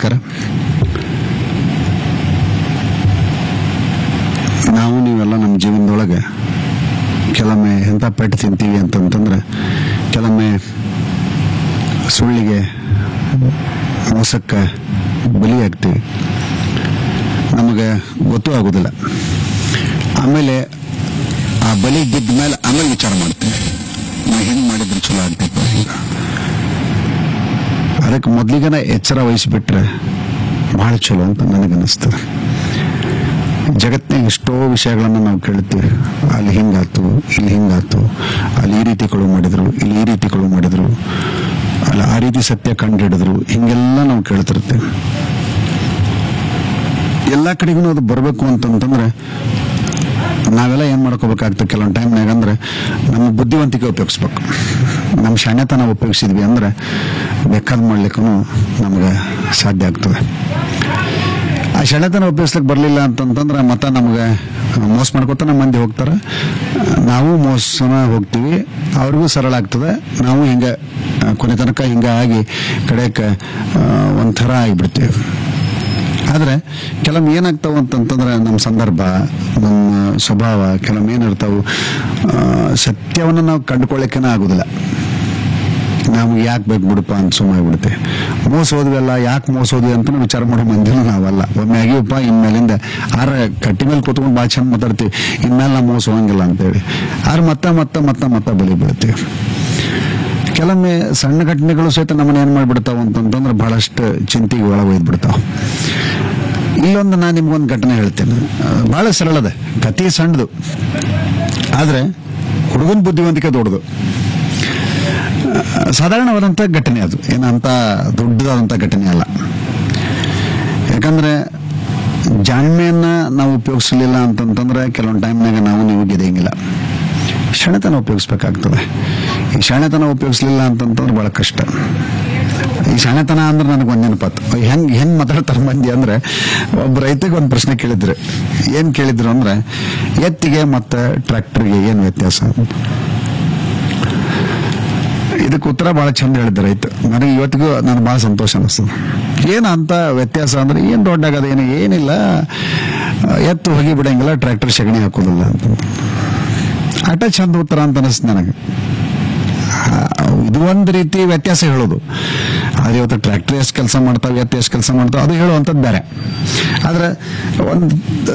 ನಮಸ್ಕಾರ ನಾವು ನೀವೆಲ್ಲ ನಮ್ಮ ಜೀವನದೊಳಗೆ ಕೆಲವೊಮ್ಮೆ ಎಂಥ ಪೆಟ್ಟು ತಿಂತೀವಿ ಅಂತಂತಂದ್ರೆ ಕೆಲವೊಮ್ಮೆ ಸುಳ್ಳಿಗೆ ಮೋಸಕ್ಕೆ ಬಲಿಯಾಗ್ತೀವಿ ನಮಗೆ ಗೊತ್ತೂ ಆಗೋದಿಲ್ಲ ಆಮೇಲೆ ಆ ಬಲಿ ಬಿದ್ದ ಮೇಲೆ ಆಮೇಲೆ ವಿಚಾರ ಮಾಡ್ತೀವಿ ನಾ ಹೆಂಗೆ ಮಾಡಿದ್ರೆ ಚಲೋ ಆಗ್ತೈತೆ ಹಿಂಗೆ ಅದಕ್ಕೆ ಮೊದಲಿಗೆನ ಎಚ್ಚರ ವಹಿಸಿಬಿಟ್ರೆ ಬಹಳ ಚಲೋ ಅಂತ ನನಗನ್ನಿಸ್ತದೆ ಜಗತ್ತಿನಾಗ ಎಷ್ಟೋ ವಿಷಯಗಳನ್ನು ನಾವು ಕೇಳ್ತೀವಿ ಅಲ್ಲಿ ಹಿಂಗಾತು ಇಲ್ಲಿ ಹಿಂಗಾತು ಅಲ್ಲಿ ಈ ರೀತಿ ಕಳು ಮಾಡಿದ್ರು ಇಲ್ಲಿ ಈ ರೀತಿ ಕಳು ಮಾಡಿದ್ರು ಅಲ್ಲಿ ಆ ರೀತಿ ಸತ್ಯ ಕಂಡು ಹಿಡಿದ್ರು ಹಿಂಗೆಲ್ಲ ನಾವು ಕೇಳ್ತಿರ್ತೇವೆ ಎಲ್ಲ ಕಡೆಗೂ ಅದು ಬರಬೇಕು ಅಂತಂತಂದ್ರೆ ನಾವೆಲ್ಲ ಏನ್ ಮಾಡ್ಕೋಬೇಕಾಗ್ತದೆ ಕೆಲವೊಂದು ಟೈಮ್ನಾಗ ಅಂದ್ರೆ ನಮ್ಮ ಬುದ್ಧಿವಂತಿಕೆ ಉಪಯೋಗಿಸ್ಬೇಕು ನಮ್ಮ ಶಾಣ್ಯತನ ಉಪಯೋಗಿಸಿದ್ವಿ ಅಂದ್ರೆ ಬೇಕಾದ ಮಾಡ್ಲಿಕ್ಕೂ ನಮ್ಗೆ ಸಾಧ್ಯ ಆಗ್ತದೆ ಆ ಶಾಣ್ಯತನ ಉಪಯೋಗಿಸ್ಲಿಕ್ಕೆ ಬರಲಿಲ್ಲ ಅಂತಂತಂದ್ರೆ ಮತ್ತೆ ನಮ್ಗೆ ಮೋಸ ಮಾಡ್ಕೊತ ನಮ್ಮ ಮಂದಿ ಹೋಗ್ತಾರೆ ನಾವು ಮೋಸನ ಹೋಗ್ತೀವಿ ಅವ್ರಿಗೂ ಸರಳ ಆಗ್ತದೆ ನಾವು ಹಿಂಗೆ ಆ, ಕೊನೆ ತನಕ ಹಿಂಗೆ ಆಗಿ ಕಡೆಗೆ ಒಂಥರ ಆಗಿಬಿಡ್ತೀವಿ ಆದ್ರೆ ಕೆಲವೊಮ್ಮೆ ಏನಾಗ್ತಾವ ಅಂತಂತಂದ್ರೆ ನಮ್ಮ ಸಂದರ್ಭ ನಮ್ಮ ಸ್ವಭಾವ ಕೆಲವೊಮ್ಮೆ ಏನಿರ್ತಾವು ಆ, ಸತ್ಯವನ್ನು ನಾವು ಕಂಡುಕೊಳ್ಳಿಕ್ಕೇನೆ ಆಗುದಿಲ್ಲ ನಾವು ಯಾಕೆ ಬೇಕು ಬಿಡಪ್ಪ ಅಂತ ಸುಮ್ಮನೆ ಬಿಡುತ್ತೆ ಮೋಸ ಹೋದ್ವಲ್ಲ ಯಾಕೆ ಮೋಸ ಹೋದ್ವಿ ಅಂತ ವಿಚಾರ ಮಾಡೋ ಮಂದಿನೂ ನಾವಲ್ಲ ಒಮ್ಮೆ ಆಗಿವಪ್ಪ ಇನ್ಮೇಲಿಂದ ಆರ ಕಟ್ಟಿ ಮೇಲೆ ಕೂತ್ಕೊಂಡು ಭಾಳ ಚಂದ ಮಾತಾಡ್ತೀವಿ ಇನ್ಮೇಲೆ ನಾವು ಮೋಸ ಹೋಗಂಗಿಲ್ಲ ಅಂತೇಳಿ ಆದ್ರೆ ಮತ್ತೆ ಮತ್ತೆ ಮತ್ತೆ ಮತ್ತೆ ಬಲಿ ಬೀಳ್ತೀವಿ ಕೆಲವೊಮ್ಮೆ ಸಣ್ಣ ಘಟನೆಗಳು ಸಹಿತ ನಮ್ಮನ್ನ ಏನ್ ಮಾಡ್ಬಿಡ್ತಾವ ಅಂತಂತಂದ್ರೆ ಬಹಳಷ್ಟು ಚಿಂತೆಗೆ ಒಳಗೆ ಒಯ್ದ್ಬಿಡ್ತಾವ ಇಲ್ಲೊಂದು ನಾನು ನಿಮ್ಗೊಂದು ಘಟನೆ ಹೇಳ್ತೇನೆ ಆ, ಬಹಳ ಸರಳದ ಕತಿ ಸಣ್ಣದು ಆದ್ರೆ ಹುಡುಗನ ಬುದ್ಧಿವಂತಿಕೆ ದೊಡ್ಡದು ಆ, ಸಾಧಾರಣವಾದಂಥ ಘಟನೆ ಅದು ಏನಂತ ದೊಡ್ಡದಾದಂಥ ಘಟನೆ ಅಲ್ಲ ಯಾಕಂದ್ರೆ ಜಾಣ್ಮೆಯನ್ನ ನಾವು ಉಪಯೋಗಿಸಲಿಲ್ಲ ಅಂತಂತಂದ್ರೆ ಕೆಲವೊಂದು ಟೈಮ್ನಾಗ ನಾವು ನೀವು ಗೆದೆಯಂಗಿಲ್ಲ ಶಾಣೆತನ ಉಪಯೋಗಿಸ್ಬೇಕಾಗ್ತದೆ ಈ ಶಾಣೆತನ ಉಪಯೋಗಿಸ್ಲಿಲ್ಲ ಅಂತಂತಂದ್ರೆ ಬಹಳ ಕಷ್ಟ ಈ ಶಾಣೆತನ ಅಂದ್ರೆ ನನಗೆ ಒಂದು ನೆನಪಾತು ಹೆಂಗ್ ಹೆಂಗ್ ಮಾತಾಡ್ತಾರೆ ಮಂದಿ ಅಂದ್ರೆ ಒಬ್ಬ ರೈತಗೆ ಒಂದು ಪ್ರಶ್ನೆ ಕೇಳಿದ್ರು ಏನ್ ಕೇಳಿದ್ರು ಅಂದ್ರೆ ಎತ್ತಿಗೆ ಮತ್ತೆ ಟ್ರ್ಯಾಕ್ಟರ್ಗೆ ಏನ್ ವ್ಯತ್ಯಾಸ ಅಂತ ಇದಕ್ಕೆ ಉತ್ತರ ಬಹಳ ಚಂದ ಹೇಳಿದ ರೈತ ನನಗೆ ಇವತ್ತಿಗೂ ನನಗೆ ಬಹಳ ಸಂತೋಷ ಅನಿಸ್ತದೆ ಏನು ಅಂತ ವ್ಯತ್ಯಾಸ ಅಂದ್ರೆ ಏನು ದೊಡ್ಡಾಗದ ಏನು ಏನಿಲ್ಲ ಎತ್ತು ಹೋಗಿ ಬಿಡಂಗಿಲ್ಲ ಟ್ರ್ಯಾಕ್ಟರ್ ಸಗಣಿ ಹಾಕೋದಿಲ್ಲ ಅಂತ ಆಟ ಚಂದ ಉತ್ತರ ಅಂತ ಅನಿಸ್ತು ನನಗೆ ಆ, ಇದು ಒಂದು ರೀತಿ ವ್ಯತ್ಯಾಸ ಹೇಳೋದು ಆದ್ರೆ ಇವತ್ತು ಟ್ರ್ಯಾಕ್ಟರ್ ಎಷ್ಟು ಕೆಲಸ ಮಾಡ್ತಾವೆ ಎತ್ತು ಎಷ್ಟು ಕೆಲಸ ಮಾಡ್ತಾವೆ ಅದು ಹೇಳುವಂಥದ್ದು ಬೇರೆ ಆದ್ರೆ ಒಂದು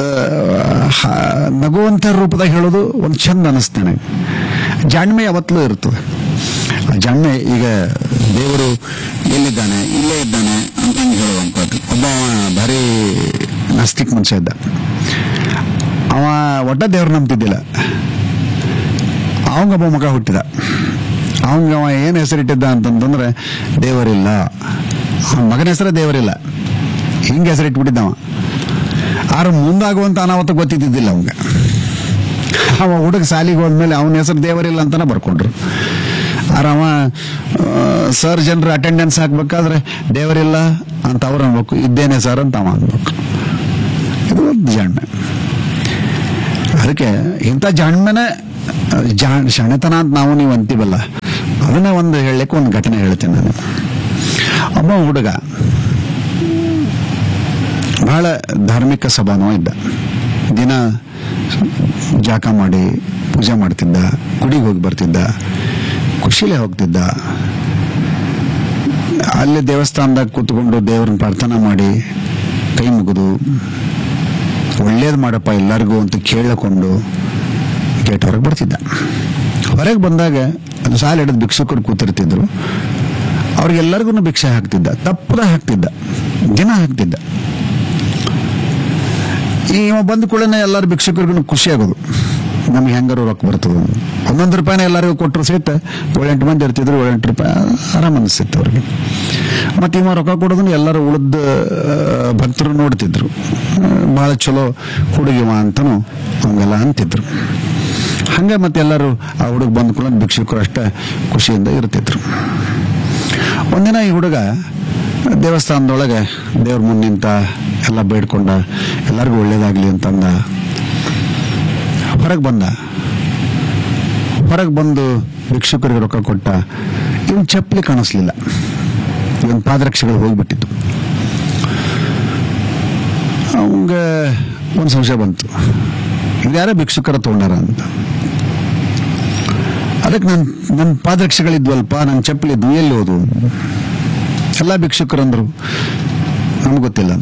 ನಗುವಂಥ ರೂಪದಾಗ ಹೇಳೋದು ಒಂದು ಚಂದ ಅನಿಸ್ತು ನನಗೆ ಜಾಣ್ಮೆ ಯಾವತ್ತಲೂ ಇರ್ತದೆ ಆ ಜಾಣ್ಮೆ ಈಗ ದೇವರು ಎಲ್ಲಿದ್ದಾನೆ ಇಲ್ಲೇ ಇದ್ದಾನೆ ಅಂತ ಹಂಗೆ ಹೇಳುವಂಥದ್ದು ಒಬ್ಬ ಅವ ಭಾರಿ ನಾಸ್ತಿಕ್ ಮನುಷ್ಯ ಇದ್ದ ಅವ ಒಟ್ಟ ದೇವ್ರು ನಂಬ್ತಿದ್ದಿಲ್ಲ ಅವಂಗೊಬ್ಬ ಮಗ ಹುಟ್ಟಿದ ಅವಂಗ ಅವ ಏನು ಹೆಸರಿಟ್ಟಿದ್ದ ಅಂತಂತಂದ್ರೆ ದೇವರಿಲ್ಲ ಅವನ ಮಗನ ಹೆಸರೇ ದೇವರಿಲ್ಲ ಹಿಂಗೆ ಹೆಸರಿಟ್ಬಿಟ್ಟಿದ್ದವ ಆದ್ರೆ ಮುಂದಾಗುವಂತ ಅನಾಹುತ ಗೊತ್ತಿದ್ದಿದ್ದಿಲ್ಲ ಅವಂಗ ಅವ ಹುಡುಗ ಸಾಲಿಗೆ ಹೋದ್ಮೇಲೆ ಅವನ ಹೆಸರು ದೇವರಿಲ್ಲ ಅಂತಾನೆ ಬರ್ಕೊಂಡ್ರು ಆದ್ರೆ ಅವ ಸರ್ ಜನರು ಅಟೆಂಡೆನ್ಸ್ ಹಾಕ್ಬೇಕಾದ್ರೆ ದೇವರಿಲ್ಲ ಅಂತ ಅವ್ರು ಅನ್ಬೇಕು ಇದ್ದೇನೆ ಸರ್ ಅಂತ ಅವ ಅನ್ಬೇಕು ಇದು ಒಂದು ಜಾಣ್ಮೆ ಅದಕ್ಕೆ ಇಂಥ ಜಾಣ್ಮೆನೆ ಜಾಣ್ ಶಾಣೆತನ ಅಂತ ನಾವು ನೀವು ಅಂತೀವಲ್ಲ ಅದನ್ನ ಒಂದು ಹೇಳಲಿಕ್ಕೆ ಒಂದು ಘಟನೆ ಹೇಳ್ತೇನೆ ನಾನು ಒಬ್ಬ ಹುಡುಗ ಬಹಳ ಧಾರ್ಮಿಕ ಸಭಾನವ ಇದ್ದ ದಿನ ಜಾಕ ಮಾಡಿ ಪೂಜೆ ಮಾಡ್ತಿದ್ದ ಗುಡಿಗೆ ಹೋಗಿ ಬರ್ತಿದ್ದ ಖುಷಿಲೇ ಹೋಗ್ತಿದ್ದ ಅಲ್ಲಿ ದೇವಸ್ಥಾನದಾಗ ಕೂತ್ಕೊಂಡು ದೇವ್ರನ್ನ ಪ್ರಾರ್ಥನಾ ಮಾಡಿ ಕೈ ಮುಗಿದು ಒಳ್ಳೇದು ಮಾಡಪ್ಪ ಎಲ್ಲರಿಗೂ ಅಂತ ಕೇಳಿಕೊಂಡು ಗೇಟ್ ಹೊರಗೆ ಬರ್ತಿದ್ದ ಹೊರಗೆ ಬಂದಾಗ ಅದು ಸಾಲ ಹಿಡಿದು ಭಿಕ್ಷುಕರು ಕೂತಿರ್ತಿದ್ರು ಅವ್ರಿಗೆಲ್ಲರಿಗೂ ಭಿಕ್ಷೆ ಹಾಕ್ತಿದ್ದ ತಪ್ಪದ ಹಾಕ್ತಿದ್ದ ದಿನ ಹಾಕ್ತಿದ್ದ ಈ ಇವ ಬಂದ ಕೂಡಲೇ ಎಲ್ಲರೂ ಭಿಕ್ಷುಕರಿಗೂ ಖುಷಿ ಆಗೋದು ನಮ್ಗೆ ಹೆಂಗಾರು ರೊಕ್ಕ ಬರ್ತದ ಒಂದೊಂದು ರೂಪಾಯಿನ ಎಲ್ಲರಿಗೂ ಕೊಟ್ಟರು ಸಹಿತ ಏಳೆಂಟು ಮಂದಿ ಇರ್ತಿದ್ರು ಏಳೆಂಟು ರೂಪಾಯಿ ಆರಾಮ ಅನಿಸ್ತಿತ್ತು ಅವ್ರಿಗೆ ಮತ್ತೆ ಇವ ರೊಕ್ಕ ಕೊಡೋದನ್ನ ಎಲ್ಲರೂ ಉಳಿದ ಭಕ್ತರು ನೋಡ್ತಿದ್ರು ಆ, ಬಹಳ ಚಲೋ ಹುಡುಗಿವ ಅಂತನೂ ಹಂಗೆಲ್ಲ ಅಂತಿದ್ರು ಹಂಗೆ ಮತ್ತೆ ಎಲ್ಲರೂ ಆ ಹುಡುಗ ಬಂದ ಕೂಡ ಭಿಕ್ಷುಕರು ಅಷ್ಟೇ ಖುಷಿಯಿಂದ ಇರ್ತಿದ್ರು ಒಂದಿನ ಈ ಹುಡುಗ ದೇವಸ್ಥಾನದೊಳಗೆ ದೇವ್ರ ಮುಂದೆ ನಿಂತ ಎಲ್ಲ ಬೇಡ್ಕೊಂಡ ಎಲ್ಲರಿಗೂ ಒಳ್ಳೇದಾಗ್ಲಿ ಅಂತಂದ ಹೊರಗೆ ಬಂದ ಹೊರಗೆ ಬಂದು ಭಿಕ್ಷುಕರಿಗೆ ರೊಕ್ಕ ಕೊಟ್ಟ ಇವನ್ ಚಪ್ಪಲಿ ಕಾಣಿಸ್ಲಿಲ್ಲ ಇವನ್ ಪಾದರಕ್ಷೆಗಳು ಹೋಗ್ಬಿಟ್ಟಿತ್ತು ಅವಂಗ ಒಂದು ಸಂಶಯ ಬಂತು ಇದ್ಯಾರ ಭಿಕ್ಷುಕರ ತೊಗೊಂಡಾರ ಅಂತ ಅದಕ್ಕೆ ನನ್ನ ನನ್ನ ಪಾದರಕ್ಷೆಗಳಿದ್ವಲ್ಪ ನನ್ನ ಚಪ್ಪಲಿದ್ವು ಎಲ್ಲಿ ಹೋದು ಎಲ್ಲ ಭಿಕ್ಷುಕರಂದ್ರು ನಮ್ಗೆ ಗೊತ್ತಿಲ್ಲ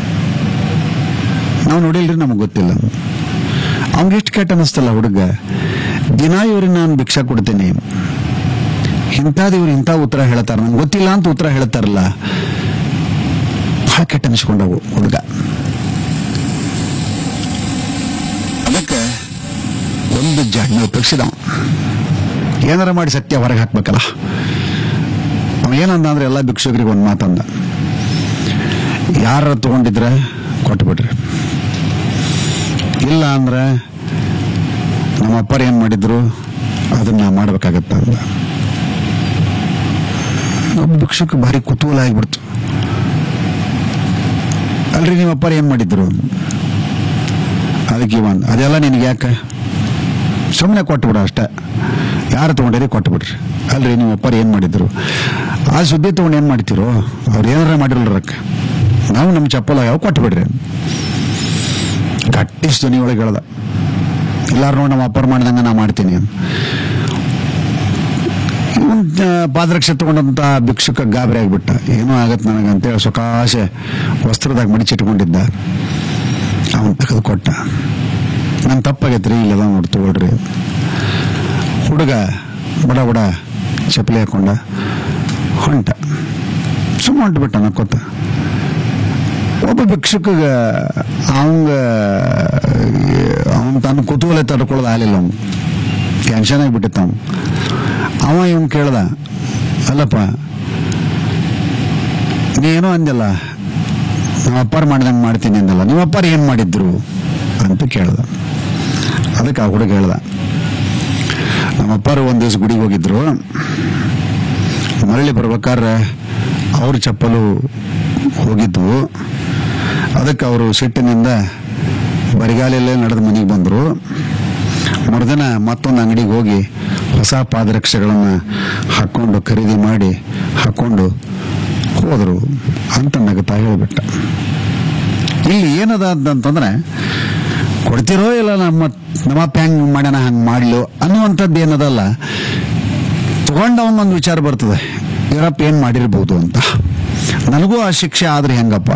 ನಾವು ನೋಡಿಲ್ರಿ ನಮಗೆ ಗೊತ್ತಿಲ್ಲ ಅವ್ನಿಗೆ ಎಷ್ಟು ಕೆಟ್ಟ ಅನ್ನಿಸ್ತಲ್ಲ ಹುಡುಗ ದಿನ ಇವ್ರಿಗೆ ನಾನು ಭಿಕ್ಷಾ ಕೊಡ್ತೀನಿ ಇಂಥದ್ದು ಇವ್ರು ಇಂಥ ಉತ್ತರ ಹೇಳ್ತಾರ ನಂಗೆ ಗೊತ್ತಿಲ್ಲ ಅಂತ ಉತ್ತರ ಹೇಳ್ತಾರಲ್ಲ ಭಾಳ ಕೆಟ್ಟ ಅನಿಸ್ಕೊಂಡವು ಹುಡುಗ ಅದಕ್ಕೆ ಒಂದು ಜಾಡ್ನ ಉಪಯೋಗಿಸಿದ ಅವ. ಏನಾರ ಮಾಡಿ ಸತ್ಯ ಹೊರಗೆ ಹಾಕ್ಬೇಕಲ್ಲ ಅವ ಏನಂದ ಅಂದ್ರೆ ಎಲ್ಲ ಭಿಕ್ಷುಕರಿಗೆ ಒಂದು ಮಾತಂದ ಯಾರ ತಗೊಂಡಿದ್ರೆ ಕೊಟ್ಬಿಡ್ರಿ ಇಲ್ಲ ಅಂದ್ರೆ ನಮ್ಮ ಅಪ್ಪರು ಏನ್ ಮಾಡಿದ್ರು ಅದನ್ನ ಮಾಡ್ಬೇಕಾಗತ್ತ ಅಂದ ಒಬ್ಬ ಭಿಕ್ಷುಕ ಭಾರಿ ಕುತೂಹಲ ಆಗ್ಬಿಡ್ತು ಅಲ್ರಿ ನಿಮ್ಮ ಅಪ್ಪರು ಏನ್ ಮಾಡಿದ್ರು ಅದಕ್ಕೆ ಇವ ಅಂದ, ಅದೆಲ್ಲ ನಿನಗೆ ಯಾಕೆ ಸುಮ್ಮನೆ ಕೊಟ್ಬಿಡ ಅಷ್ಟೇ ಯಾರು ತಗೊಂಡಿರಿ ಕೊಟ್ಬಿಡ್ರಿ ಅಲ್ರಿ ನಿಮ್ಮ ಅಪ್ಪರು ಏನ್ ಮಾಡಿದ್ರು ಆ ಸುದ್ದಿ ತಗೊಂಡು ಏನ್ ಮಾಡ್ತಿರೋ ಅವ್ರು ಏನಾರ ಮಾಡಿರಲ್ರಕ್ಕ ನಾವು ನಮ್ಮ ಚಪ್ಪಲ ಯಾವ ಕೊಟ್ಬಿಡ್ರಿ ಗಟ್ಟಿ ಧ್ವನಿ ಒಳಗೆ ಹೇಳ್ದ ಎಲ್ಲಾರು ನೋಡಿ ನಮ್ಮ ಅಪ್ಪರ್ ಮಾಡಿದಂಗ ನಾ ಮಾಡ್ತೀನಿ ಅಂತ. ಇವ್ನ್ ಆ, ಪಾದರಕ್ಷೆ ತಗೊಂಡಂತ ಭಿಕ್ಷುಕ ಗಾಬರಿ ಆಗ್ಬಿಟ್ಟ ಏನೋ ಆಗತ್ ನನಗಂತೇಳಿ ಸೊಕಾಶೆ ವಸ್ತ್ರದಾಗ ಮಡಿಚಿಟ್ಕೊಂಡಿದ್ದ ಅವನ್ ತೆಗೆದು ಕೊಟ್ಟ ನನ್ ತಪ್ಪಾಗೈತ್ರಿ ಇಲ್ಲದ ನೋಡಿ ತಗೊಳ್ರಿ ಹುಡುಗ ಬಡ ಬಡ ಚಪ್ಪಲಿ ಹಾಕೊಂಡ ಹೊಂಟ ಸುಮ್ಮ ಹೊಂಟ್ಬಿಟ್ಟ ನಕ್ಕೊತ್ತ ಒಬ್ಬ ಭಿಕ್ಷುಕಗ ಅವಂಗ ಅವನ್ ತನ್ನ ಕುತೂಹಲ ತಡ್ಕೊಳ್ಳೋದು ಆಗಲಿಲ್ಲ ಅವ್ನು ಟೆನ್ಷನ್ ಆಗಿಬಿಟ್ಟಿತ್ತು ಅವ್ನು ಅವ ಇವನ್ ಕೇಳ್ದ ಅಲ್ಲಪ್ಪ ನೀನೋ ಅಂದಲ್ಲ ನಮ್ಮ ಅಪ್ಪಾರು ಮಾಡ್ದಂಗೆ ಮಾಡ್ತೀನಿ ಅಂದಲ್ಲ ನಿಮ್ಮ ಅಪ್ಪಾರು ಏನು ಮಾಡಿದ್ರು ಅಂತ ಕೇಳ್ದ ಅದಕ್ಕೆ ಆ ಹುಡುಗ ಹೇಳ್ದ ನಮ್ಮ ಅಪ್ಪಾರು ಒಂದ್ ದಿವಸ ಗುಡಿಗೆ ಹೋಗಿದ್ರು ಮರಳಿ ಬರ್ಬೇಕಾದ್ರೆ ಅವ್ರ ಚಪ್ಪಲು ಹೋಗಿದ್ವು ಅದಕ್ಕೆ ಅವರು ಸಿಟ್ಟಿನಿಂದ ಬರಿಗಾಲಲ್ಲೇ ನಡೆದು ಮನೆಗೆ ಬಂದರು ಮರುದಿನ ಮತ್ತೊಂದು ಅಂಗಡಿಗೆ ಹೋಗಿ ಹೊಸ ಪಾದರಕ್ಷೆಗಳನ್ನು ಹಾಕೊಂಡು ಖರೀದಿ ಮಾಡಿ ಹಾಕೊಂಡು ಹೋದರು ಅಂತ ನಗುತ್ತಾ ಹೇಳಿಬಿಟ್ಟ ಇಲ್ಲಿ ಏನದ ಅಂತಂದ್ರೆ ಕೊಡ್ತಿರೋ ಇಲ್ಲ ನಮ್ಮ ನಮ್ಮಪ್ಪ ಹೆಂಗ್ ಮಾಡ್ಯಾನ ಹಂಗೆ ಮಾಡ್ಲು ಅನ್ನುವಂಥದ್ದು ಏನದಲ್ಲ ತಗೊಂಡವನೊಂದು ವಿಚಾರ ಬರ್ತದೆ ಇವರಪ್ಪ ಏನ್ ಮಾಡಿರ್ಬೋದು ಅಂತ ನನಗೂ ಆ ಶಿಕ್ಷೆ ಆದ್ರೆ ಹೆಂಗಪ್ಪ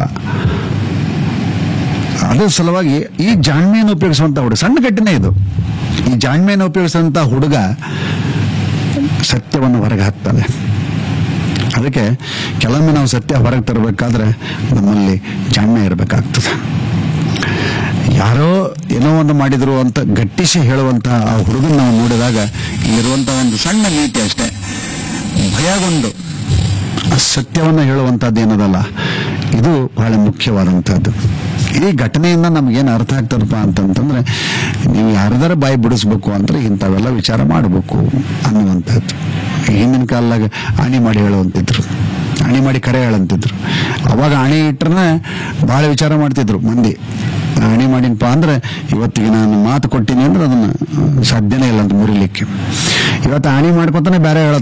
ಅದ್ರ ಸಲುವಾಗಿ ಈ ಜಾಣ್ಮೆಯನ್ನು ಉಪಯೋಗಿಸುವಂತ ಹುಡುಗ ಸಣ್ಣ ಘಟನೆ ಇದು ಈ ಜಾಣ್ಮೆಯನ್ನು ಉಪಯೋಗಿಸುವಂತ ಹುಡುಗ ಸತ್ಯವನ್ನು ಹೊರಗೆ ಹಾಕ್ತಾನೆ ಅದಕ್ಕೆ ಕೆಲವೊಮ್ಮೆ ನಾವು ಸತ್ಯ ಹೊರಗೆ ತರಬೇಕಾದ್ರೆ ನಮ್ಮಲ್ಲಿ ಜಾಣ್ಮೆ ಇರಬೇಕಾಗ್ತದೆ ಯಾರೋ ಏನೋ ಒಂದು ಮಾಡಿದ್ರು ಅಂತ ಗಟ್ಟಿಸಿ ಹೇಳುವಂತ ಆ ಹುಡುಗನ ನಾವು ನೋಡಿದಾಗ ಇಲ್ಲಿರುವಂತಹ ಒಂದು ಸಣ್ಣ ನೀತಿ ಅಷ್ಟೇ ಭಯಗೊಂಡು ಆ ಸತ್ಯವನ್ನ ಹೇಳುವಂತದ್ದು ಏನದಲ್ಲ ಇದು ಬಹಳ ಮುಖ್ಯವಾದಂತಹದ್ದು ಈ ಘಟನೆಯಿಂದ ನಮ್ಗೇನು ಅರ್ಥ ಆಗ್ತದಪ್ಪ ಅಂತಂತಂದ್ರೆ ನೀವು ಯಾರ್ದಾರ ಬಾಯಿ ಬಿಡಿಸ್ಬೇಕು ಅಂದ್ರೆ ಇಂಥವೆಲ್ಲ ವಿಚಾರ ಮಾಡಬೇಕು ಅನ್ನುವಂಥದ್ದು ಹಿಂದಿನ ಕಾಲದಾಗ ಆಣಿ ಮಾಡಿ ಹೇಳುವಂತಿದ್ರು ಆಣಿ ಮಾಡಿ ಕರೆ ಹೇಳಂತಿದ್ರು ಅವಾಗ ಆಣಿ ಇಟ್ರನ್ನ ಬಹಳ ವಿಚಾರ ಮಾಡ್ತಿದ್ರು ಮಂದಿ ಆಣಿ ಮಾಡಿನಪ್ಪ ಅಂದ್ರೆ ಇವತ್ತಿಗೆ ನಾನು ಮಾತು ಕೊಟ್ಟಿನಿ ಅಂದ್ರೆ ಅದನ್ನ ಸಾಧ್ಯನೇ ಇಲ್ಲ ಅಂತ ಮುರಿಲಿಕ್ಕೆ ಇವತ್ತು ಆಣಿ ಮಾಡ್ಕೊತಾನೆ ಬೇರೆ ಹೇಳ